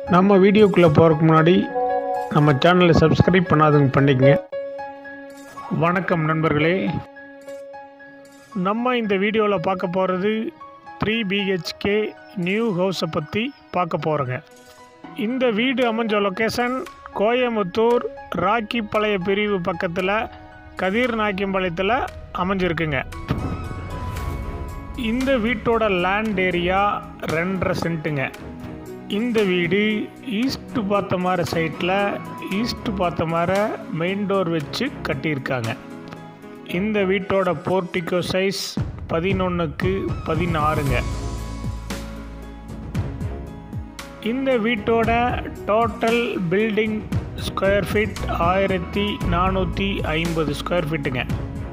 நம்ம வீடியோக்குள்ளே போகிறதுக்கு முன்னாடி நம்ம சேனலை சப்ஸ்கிரைப் பண்ணாதவங்க பண்ணிக்கங்க வணக்கம் நண்பர்களே நம்ம இந்த வீடியோவில் பார்க்க போகிறது த்ரீ பிஹெச்கே நியூ ஹவுஸை பற்றி பார்க்க போகிறோங்க இந்த வீடு அமைஞ்ச லொக்கேஷன் கோயம்புத்தூர் ராக்கிப்பாளைய பிரிவு பக்கத்தில் கதிர் நாக்கிம்பாளையத்தில் அமைஞ்சிருக்குங்க இந்த வீட்டோட லேண்ட் ஏரியா ரெண்டரை சென்ட்டுங்க இந்த வீடு ஈஸ்ட் பார்த்த மாதிரி சைட்டில் ஈஸ்ட் பார்த்த மாதிரி மெயின் டோர் வச்சு கட்டியிருக்காங்க இந்த வீட்டோட போர்ட்டிகோ சைஸ் பதினொன்றுக்கு பதினாறுங்க இந்த வீட்டோட டோட்டல் பில்டிங் ஸ்கொயர் ஃபீட் ஆயிரத்தி நானூற்றி ஐம்பது ஸ்கொயர் ஃபீட்டுங்க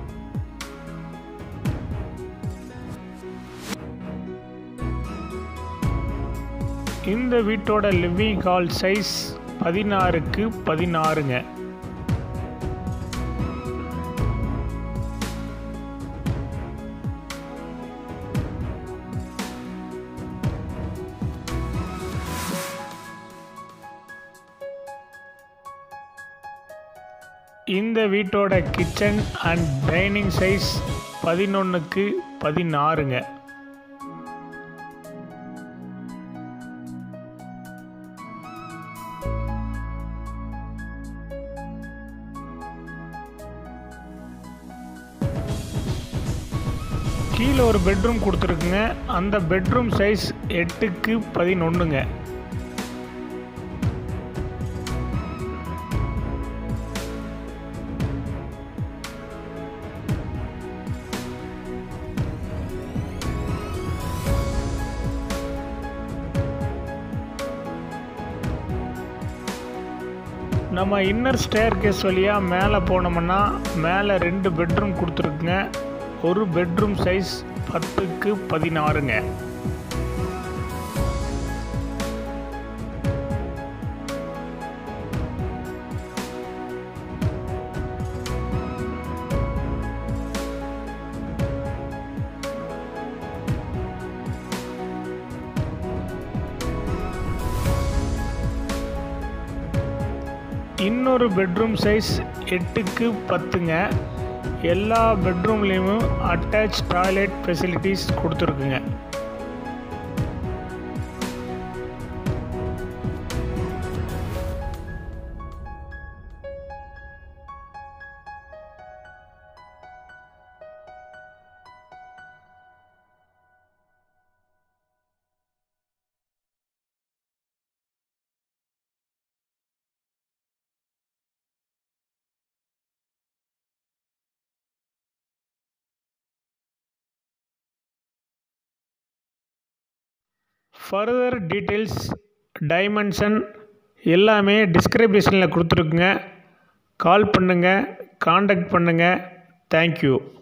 இந்த வீட்டோட லிவிங் ஹால் சைஸ் பதினாறுக்கு பதினாறுங்க இந்த வீட்டோட கிச்சன் அண்ட் டைனிங் சைஸ் பதினொன்றுக்கு பதினாறுங்க கீழே ஒரு பெட்ரூம் கொடுத்துருக்குங்க அந்த பெட்ரூம் சைஸ் எட்டுக்கு பதினொன்றுங்க நம்ம இன்னர் ஸ்டேர் கேஸ் வழியாக மேலே போனோம்னா மேலே ரெண்டு பெட்ரூம் கொடுத்துருக்குங்க ஒரு பெட்ரூம் சைஸ் பத்துக்கு பதினாறுங்க இன்னொரு பெட்ரூம் சைஸ் எட்டுக்கு பத்துங்க எல்லா பெட்ரூம்லேயும் அட்டாச் டாய்லெட் ஃபெசிலிட்டிஸ் கொடுத்துருக்குங்க ஃபர்தர் டீட்டெயில்ஸ் டைமென்ஷன் எல்லாமே டிஸ்கிரிப்ஷனில் கொடுத்துருக்குங்க கால் பண்ணுங்கள் காண்டாக்ட் பண்ணுங்கள் தேங்க்யூ